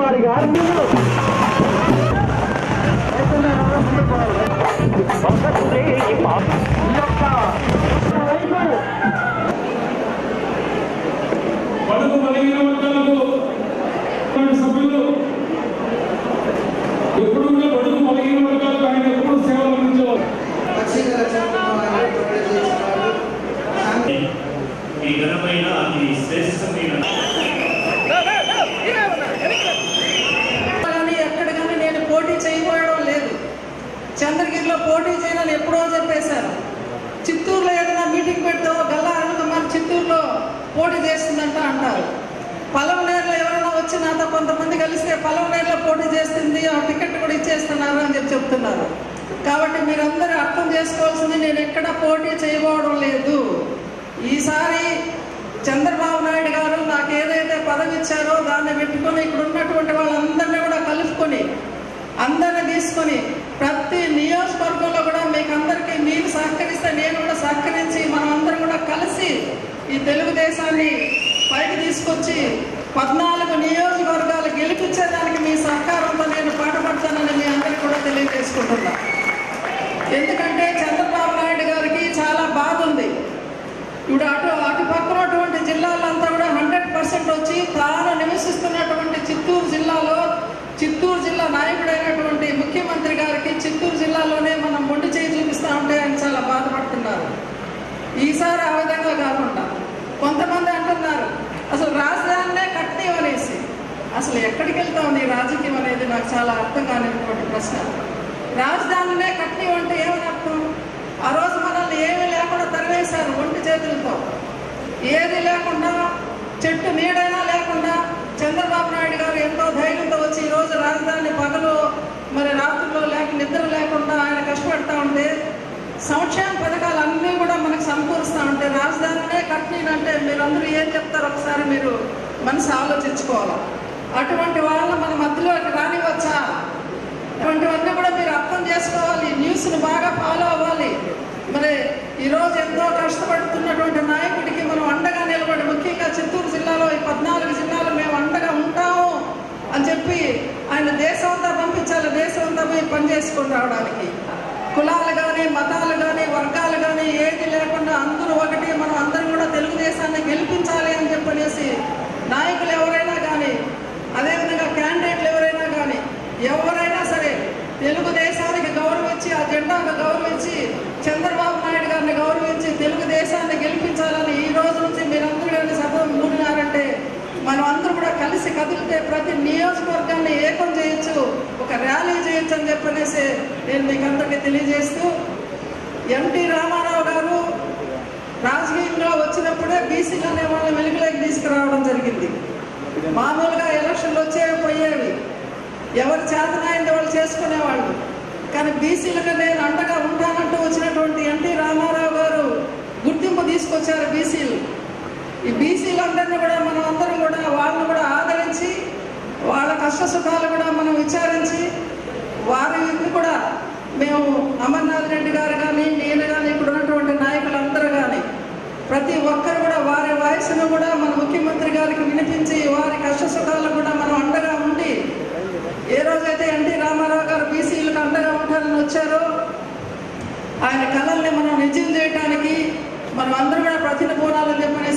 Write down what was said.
వారి గారి బడుగు బలహీన వర్గాలకు కొన్ని సభ్యులు ఎప్పుడు కూడా బడుగు బలహీన వర్గాలకు ఆయన ఎప్పుడు సేవలు అందించేవారు పక్షిగల చంద్రబాబు చేస్తున్నారు ఈ ఘనమైన అతి శ్రేష్టమైన కానీ ఎక్కడ కానీ నేను పోటీ చేయబోయడం లేదు చంద్రగిరిలో పోటీ చేయాలని ఎప్పుడో చెప్పేశారు చిత్తూరులో ఏదైనా మీటింగ్ పెడితే గల్లా అరుణకుమార్ చిత్తూరులో పోటీ చేస్తుందంట అంటారు పలమనేరులో ఎవరైనా వచ్చి నాతో కొంతమంది కలిస్తే పలమనేరులో పోటీ చేస్తుంది ఆ టికెట్ కూడా ఇచ్చేస్తున్నారు అని చెప్పి చెప్తున్నారు కాబట్టి మీరందరూ అర్థం చేసుకోవాల్సింది నేను ఎక్కడ పోటీ చేయబోవడం లేదు ఈసారి చంద్రబాబు నాయుడు గారు నాకు ఏదైతే పదవి ఇచ్చారో దాన్ని పెట్టుకొని ఇక్కడ ఉన్నటువంటి వాళ్ళందరినీ కూడా కలుపుకొని అందరిని తీసుకొని ప్రతి నియోజకవర్గంలో కూడా మీకు అందరికీ మీరు సహకరిస్తే నేను కూడా సహకరించి మనం అందరం కూడా కలిసి ఈ తెలుగుదేశాన్ని పైకి తీసుకొచ్చి పద్నాలుగు నియోజకవర్గాలు గెలిపించేదానికి మీ సహకారంతో నేను పాటుపడతానని మీ అందరికీ కూడా తెలియజేసుకుంటున్నా ఎందుకంటే చంద్రబాబు నాయుడు గారికి చాలా బాధ ఉంది ఇప్పుడు అటు అటు పక్కనటువంటి జిల్లాలంతా కూడా హండ్రెడ్ పర్సెంట్ వచ్చి తాను నివసిస్తున్నటువంటి చిత్తూరు జిల్లాలో చిత్తూరు జిల్లా నాయకుడైనటువంటి ముఖ్యమంత్రి గారికి చిత్తూరు జిల్లాలోనే మనం మొండి చేయి చూపిస్తా ఉంటే ఆయన చాలా బాధపడుతున్నారు ఈసారి ఆ విధంగా కాకుండా కొంతమంది అంటున్నారు అసలు రాజధానినే కట్టనివనేసి అసలు ఎక్కడికి వెళ్తా ఉంది ఈ రాజకీయం అనేది నాకు చాలా అర్థం కానిటువంటి ప్రశ్న రాజధానినే కట్టనివంటే ఏమని అర్థం ఆ రోజు మనల్ని ఏమీ లేకుండా తరివేశారు ఒంటి చేతులతో ఏది లేకుండా చెట్టు నీడైనా లేకుండా చంద్రబాబు నాయుడు గారు ఎంతో ధైర్యంతో వచ్చి ఈ రోజు రాజధాని పగలు మరి రాత్రుల్లో లేక నిద్ర లేకుండా ఆయన కష్టపడతా ఉంటే సంక్షేమ పథకాలు అన్నీ కూడా మనకు సమకూరుస్తూ ఉంటే రాజధానినే కట్టినంటే మీరందరూ ఏం చెప్తారు ఒకసారి మీరు మనసు ఆలోచించుకోవాలి అటువంటి వాళ్ళ మన మధ్యలోకి రానివచ్చా అటువంటివన్నీ కూడా మీరు అర్థం చేసుకోవాలి న్యూస్ను బాగా ఫాలో అవ్వాలి మరి ఈరోజు ఎంతో కష్టపడుతున్నటువంటి నాయకుడికి మనం అండగా నిలబడి ముఖ్యంగా చిత్తూరు జిల్లాలో ఈ పద్నాలుగు జిల్లాలో మేము అండగా ఉంటాము అని చెప్పి ఆయన దేశం అంతా పంపించాలి దేశం అంతా పోయి పని చేసుకొని రావడానికి కులాలు కానీ మతాలు కానీ వర్గాలు కానీ ఏది లేకుండా అందరూ ఒకటి మనం అందరం కూడా తెలుగుదేశాన్ని గెలిపించాలి అని చెప్పనేసి నాయకులు ఎవరైనా కానీ అదేవిధంగా క్యాండిడేట్లు ఎవరైనా కానీ ఎవరైనా సరే తెలుగుదేశానికి గౌరవించి ఆ జెండాకు గౌరవించి చంద్రబాబు నాయుడు గారిని గౌరవించి తెలుగుదేశాన్ని గెలిపించాలని ఈ రోజు నుంచి మీరందరూ కానీ సభ మూడినారంటే మనం అందరూ కూడా కలిసి కదిలితే ప్రతి నియోజకవర్గాన్ని ఏకం చేయొచ్చు ఒక ర్యాలీ చేయొచ్చు అని చెప్పనేసి నేను మీకు అందరికీ తెలియజేస్తూ ఎన్టీ రామారావు గారు రాజకీయంలో వచ్చినప్పుడే బీసీలు అనే వాళ్ళని వెలుగులోకి తీసుకురావడం జరిగింది మామూలుగా ఎలక్షన్లు వచ్చేవి పోయేవి ఎవరు చేతనాయింది వాళ్ళు చేసుకునేవాళ్ళు కానీ బీసీలకు నేను అండగా ఉంటానంటూ వచ్చినటువంటి ఎన్టీ రామారావు గారు గుర్తింపు తీసుకొచ్చారు బీసీలు ఈ బీసీలందరినీ కూడా మనం అందరం కూడా వాళ్ళని కూడా ఆదరించి వాళ్ళ కష్ట సుఖాలు కూడా మనం విచారించి వారిని కూడా మేము అమర్నాథ్ రెడ్డి గారు కానీ నేను కానీ ఇక్కడ ఉన్నటువంటి నాయకులందరూ కానీ ప్రతి ఒక్కరు కూడా వారి వాయిస్ను కూడా మన ముఖ్యమంత్రి గారికి వినిపించి వారి కష్ట సుఖాలు కూడా మనం అండగా ఉండి ఏ రోజైతే ఎన్టీ రామారావు గారు బీసీలకు అండగా ఉంటారని వచ్చారో ఆయన కళల్ని మనం నిజం చేయడానికి మనం అందరం కూడా ప్రతిన పోనాలని చెప్పనేసి